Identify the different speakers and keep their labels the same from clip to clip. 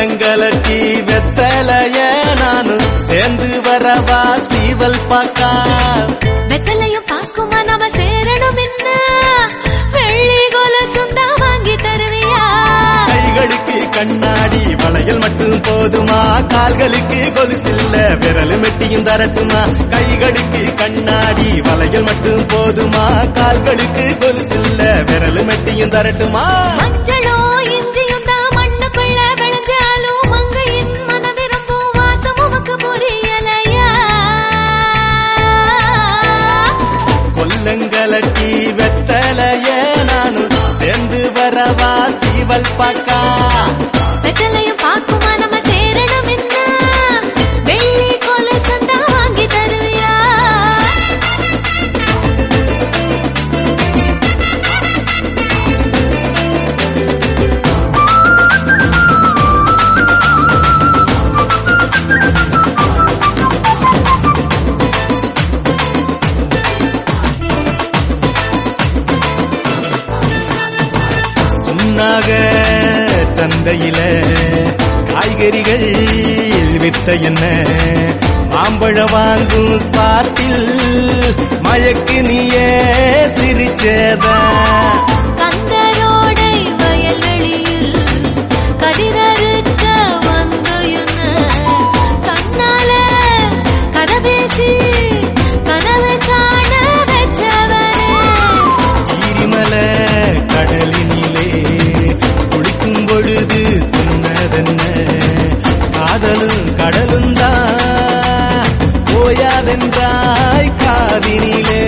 Speaker 1: கொல்லங்கலட்டி வெத்தலைய நானும் சேர்ந்து வரவா சீவல் பாக்கா
Speaker 2: வெத்தலையும் பாக்குமா நாம சேரணும் என்ன வெள்ளி கொலுசும் தான் வாங்கி தருவியா
Speaker 1: கைகளுக்கு கண்ணாடி வளையல் மட்டும் போதுமா கால்களுக்கு கொலுசில்ல விரல் மெட்டியும் தரட்டுமா கைகளுக்கு கண்ணாடி வளையல் மட்டும் போதுமா கால்களுக்கு கொலுசில்ல விரல் மெட்டியும் தரட்டுமா
Speaker 2: மஞ்சளோ இஞ்சியும் தான் மண்ணுக்குள்ள விளைஞ்சாலும் மங்கையின் மன விரும்பும் வாசம் உமக்கு புரியலையா
Speaker 1: கொல்லங்கலட்டி வெத்தலைய நானும் சேர்ந்து வரவா சீவல் பாக்கா
Speaker 2: வெத்தலையும் பாக்குமா நம்ம சேரணும் என்ன வெள்ளி கொலுசும் தான் வாங்கி தருவியா
Speaker 1: சுண்ணாக சந்தையில காய்கறிகள் வித்த என்ன மாம்பழம் வாங்கும் சாத்தில் மயக்கு நீயே சிரிச்சதா
Speaker 2: கந்தரோடை வயல்வெளியில் கதிரறுக்க வந்து என்ன கண்ணால கதை பேசி கனவு காண வச்சவனே
Speaker 1: ஈரிமல கடலினிலே குளிக்கும் பொழுது சொன்னதென்ன காதலும் கடலும் தான் போயாதென்றாய் காதினிலே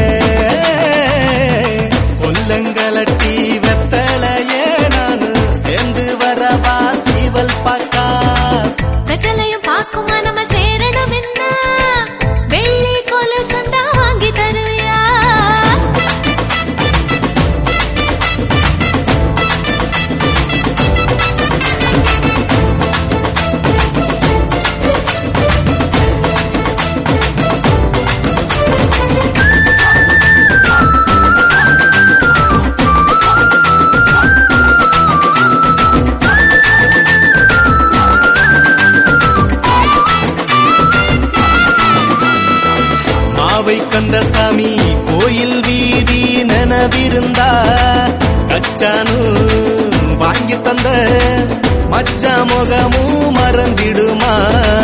Speaker 1: கொல்லங்கலட்டி வெத்தலையே நான் சேர்ந்து வரவா சீவல் பாக்கா
Speaker 2: வெத்தலையும் பாக்குமா நம்ம சேரணும் என்ன வெள்ளி கொலுசும் தான் வாங்கி தருவியா
Speaker 1: மாவை கந்தசாமி கோயில் வீதி நனவிருந்தா கச்சானு வாங்கி தந்த மச்சா முகமும் மறந்திடுமா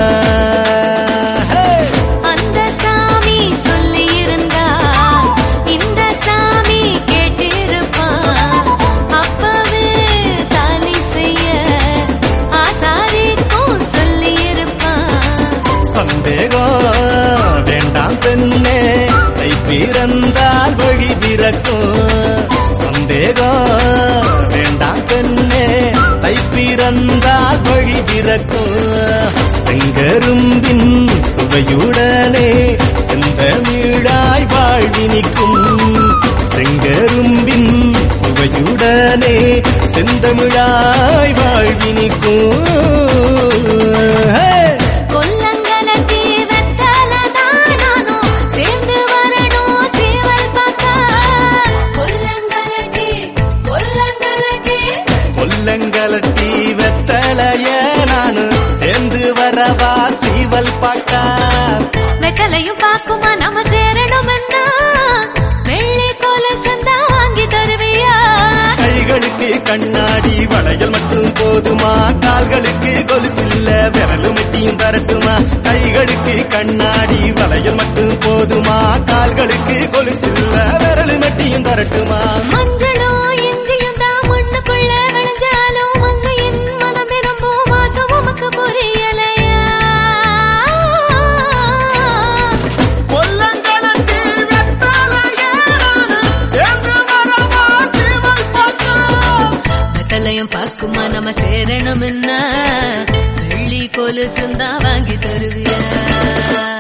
Speaker 1: ஹே!
Speaker 2: அந்த சாமி சொல்லி இருந்தா இந்த சாமி கேட்டிருப்பான் அப்பவே தாலி செய்ய ஆசாரிக்கும் சொல்லி இருப்பான்
Speaker 1: சந்தேகம் வேண்டாம் பெண்ணே தை பிறந்தால் வழி பிறக்கும் சந்தேகம் வேண்டாம் பெண்ணே தை பிறந்தால் வழி பிறக்கும் செங்கரும்பின் சுவையுடனே செந்தமிழாய் வாழ்வினிக்கும் செங்கரும்பின் சுவையுடனே செந்தமிழாய் வாழ்வினிக்கும் ஹே!
Speaker 2: கொல்லங்கலத்தி வெத்தலதான் நானும் சேர்ந்து வரணும் சேவல் பக்கா கொல்லங்கலத்தி கொல்லங்கலத்தி
Speaker 1: கொல்லங்கலட்டி வெத்தலைய நானு சேர்ந்து வரவா சீவல் பாக்கா
Speaker 2: வெத்தலையும் பாக்குமா நம்ம சேரணும் வெள்ளி கொலுசும் தான் வாங்கி தருவியா
Speaker 1: கைகளுக்கு கண்ணாடி வளையல் மட்டும் போதுமா கால்களுக்கு கொலுசில்ல விரலும் மெட்டியும் தரட்டுமா கைகளுக்கு கண்ணாடி வளையல் மட்டும் போதுமா கால்களுக்கு கொலுசில்ல விரலு மெட்டியும் தரட்டுமா
Speaker 2: மஞ்சளோ இஞ்சியும் தான் மண்ணுக்குள்ள விளைஞ்சாலும் மங்கையின் மனம் விரும்பும் வாசம் உமக்கு புரியலையா
Speaker 1: கொல்லங்கலட்டி வெத்தலைய நானு சேர்ந்து வரவா சீவல் பாக்கா
Speaker 2: வெத்தலையும் பாக்குமா நம்ம சேரணும் என்ன வெள்ளி கொலுசும் தான் வாங்கி தருவியா